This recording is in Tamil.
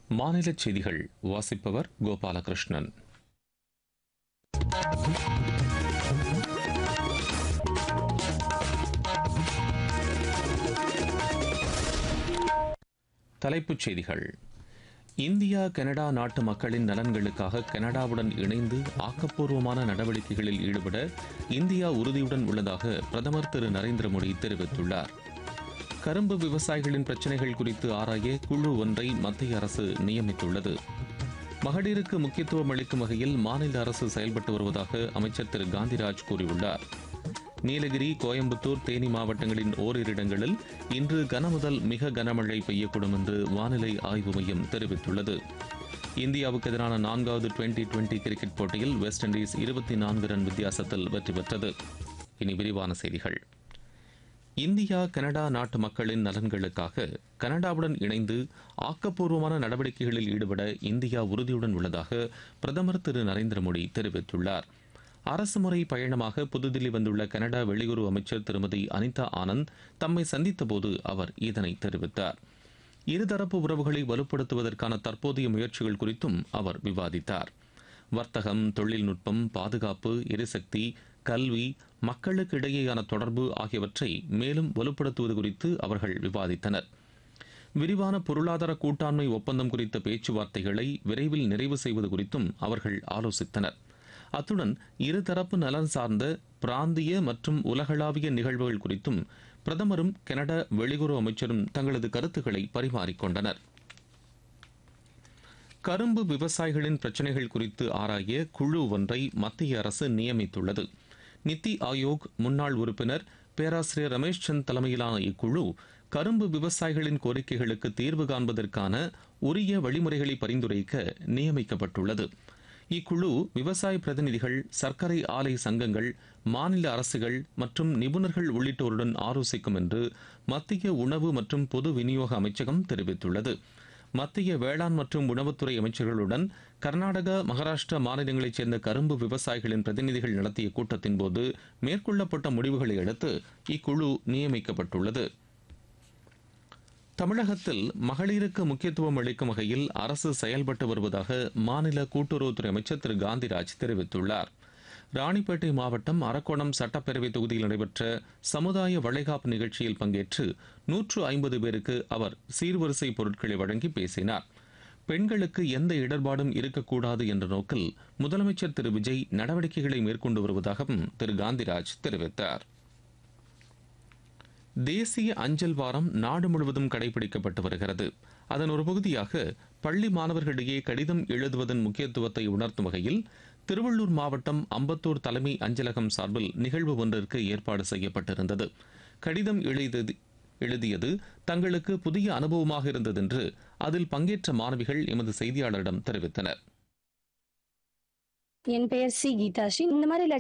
மாநில செய்திகள் வாசிப்பவர் கோபாலகிருஷ்ணன் தலைப்புச் செய்திகள் இந்தியா கனடா நாட்டு மக்களின் நலன்களுக்காக கனடாவுடன் இணைந்து ஆக்கப்பூர்வமான நடவடிக்கைகளில் ஈடுபட இந்தியா உறுதியுடன் உள்ளதாக பிரதமர் திரு நரேந்திர மோடி தெரிவித்துள்ளார் கரும்பு விவசாயிகளின் பிரச்சினைகள் குறித்து ஆராய குழு ஒன்றை மத்திய அரசு நியமித்துள்ளது மகளிருக்கு முக்கியத்துவம் அளிக்கும் வகையில் மாநில அரசு செயல்பட்டு வருவதாக அமைச்சர் திரு காந்திராஜ் கூறியுள்ளார் நீலகிரி கோயம்புத்தூர் தேனி மாவட்டங்களின் ஓரிரு இடங்களில் இன்று கனமுதல் மிக கனமழை பெய்யக்கூடும் என்று வானிலை ஆய்வு மையம் தெரிவித்துள்ளது இந்தியாவுக்கு எதிரான நான்காவது டுவெண்டி டுவெண்டி கிரிக்கெட் போட்டியில் வெஸ்ட் இண்டீஸ் இருபத்தி நான்கு ரன் வித்தியாசத்தில் வெற்றி பெற்றது இனி விரிவான செய்திகள் இந்தியா கனடா நாட்டு மக்களின் நலன்களுக்காக கனடாவுடன் இணைந்து ஆக்கப்பூர்வமான நடவடிக்கைகளில் ஈடுபட இந்தியா உறுதியுடன் உள்ளதாக பிரதமர் திரு நரேந்திர மோடி தெரிவித்துள்ளார் அரசுமுறை பயணமாக புதுதில்லி வந்துள்ள கனடா வெளியுறவு அமைச்சர் திருமதி அனிதா ஆனந்த் தம்மை சந்தித்தபோது அவர் இதனை தெரிவித்தார் இருதரப்பு உறவுகளை வலுப்படுத்துவதற்கான தற்போதைய முயற்சிகள் குறித்தும் அவர் விவாதித்தார் வர்த்தகம் தொழில்நுட்பம் பாதுகாப்பு எரிசக்தி கல்வி மக்களுக்கு இடையேயான தொடர்பு ஆகியவற்றை மேலும் வலுப்படுத்துவது குறித்து அவர்கள் விவாதித்தனர் விரிவான பொருளாதார கூட்டாண்மை ஒப்பந்தம் குறித்த பேச்சுவார்த்தைகளை விரைவில் நிறைவு செய்வது குறித்தும் அவர்கள் ஆலோசித்தனர் அத்துடன் இருதரப்பு நலன் சார்ந்த பிராந்திய மற்றும் உலகளாவிய நிகழ்வுகள் குறித்தும் பிரதமரும் கனடா வெளியுறவு அமைச்சரும் தங்களது கருத்துக்களை பரிமாறிக்கொண்டனர் கரும்பு விவசாயிகளின் பிரச்சினைகள் குறித்து ஆராய குழு ஒன்றை மத்திய அரசு நியமித்துள்ளது நித்தி ஆயோக் முன்னாள் உறுப்பினர் பேராசிரியர் ரமேஷ் சந்த் தலைமையிலான இக்குழு கரும்பு விவசாயிகளின் கோரிக்கைகளுக்கு தீர்வு காண்பதற்கான உரிய வழிமுறைகளை பரிந்துரைக்க நியமிக்கப்பட்டுள்ளது இக்குழு விவசாய பிரதிநிதிகள் சர்க்கரை ஆலை சங்கங்கள் மாநில அரசுகள் மற்றும் நிபுணர்கள் உள்ளிட்டோருடன் ஆலோசிக்கும் என்று மத்திய உணவு மற்றும் பொது விநியோக அமைச்சகம் தெரிவித்துள்ளது மத்திய வேளாண் மற்றும் உணவுத்துறை அமைச்சர்களுடன் கர்நாடகா மகாராஷ்டிரா மாநிலங்களைச் சேர்ந்த கரும்பு விவசாயிகளின் பிரதிநிதிகள் நடத்திய கூட்டத்தின் போது மேற்கொள்ளப்பட்ட முடிவுகளை அடுத்து இக்குழு நியமிக்கப்பட்டுள்ளது தமிழகத்தில் மகளிருக்கு முக்கியத்துவம் அளிக்கும் வகையில் அரசு செயல்பட்டு வருவதாக மாநில கூட்டுறவுத்துறை அமைச்சர் திரு காந்திராஜ் தெரிவித்துள்ளார் ராணிப்பேட்டை மாவட்டம் அரக்கோணம் சட்டப்பேரவை தொகுதியில் நடைபெற்ற சமுதாய வளைகாப்பு நிகழ்ச்சியில் பங்கேற்று நூற்று ஐம்பது பேருக்கு அவர் சீர்வரிசை பொருட்களை வழங்கி பேசினார் பெண்களுக்கு எந்த இடர்பாடும் இருக்கக்கூடாது என்ற நோக்கில் முதலமைச்சர் திரு விஜய் நடவடிக்கைகளை மேற்கொண்டு வருவதாகவும் திரு காந்திராஜ் தெரிவித்தார் தேசிய அஞ்சல் வாரம் நாடு முழுவதும் கடைபிடிக்கப்பட்டு வருகிறது அதன் ஒரு பகுதியாக பள்ளி மாணவர்களிடையே கடிதம் எழுதுவதன் முக்கியத்துவத்தை உணர்த்தும் வகையில் திருவள்ளூர் மாவட்டம் அம்பத்தூர் தலைமை அஞ்சலகம் சார்பில் நிகழ்வு ஒன்றிற்கு ஏற்பாடு செய்யப்பட்டிருந்தது கடிதம் எழுதியது எழுதியது தங்களுக்கு புதிய அனுபவமாக இருந்தது என்று அதில் பங்கேற்ற மாணவிகள் எமது செய்தியாளரிடம் தெரிவித்தனர் என் பெயர் சி கீதாஸ்ரீ இந்த மாதிரி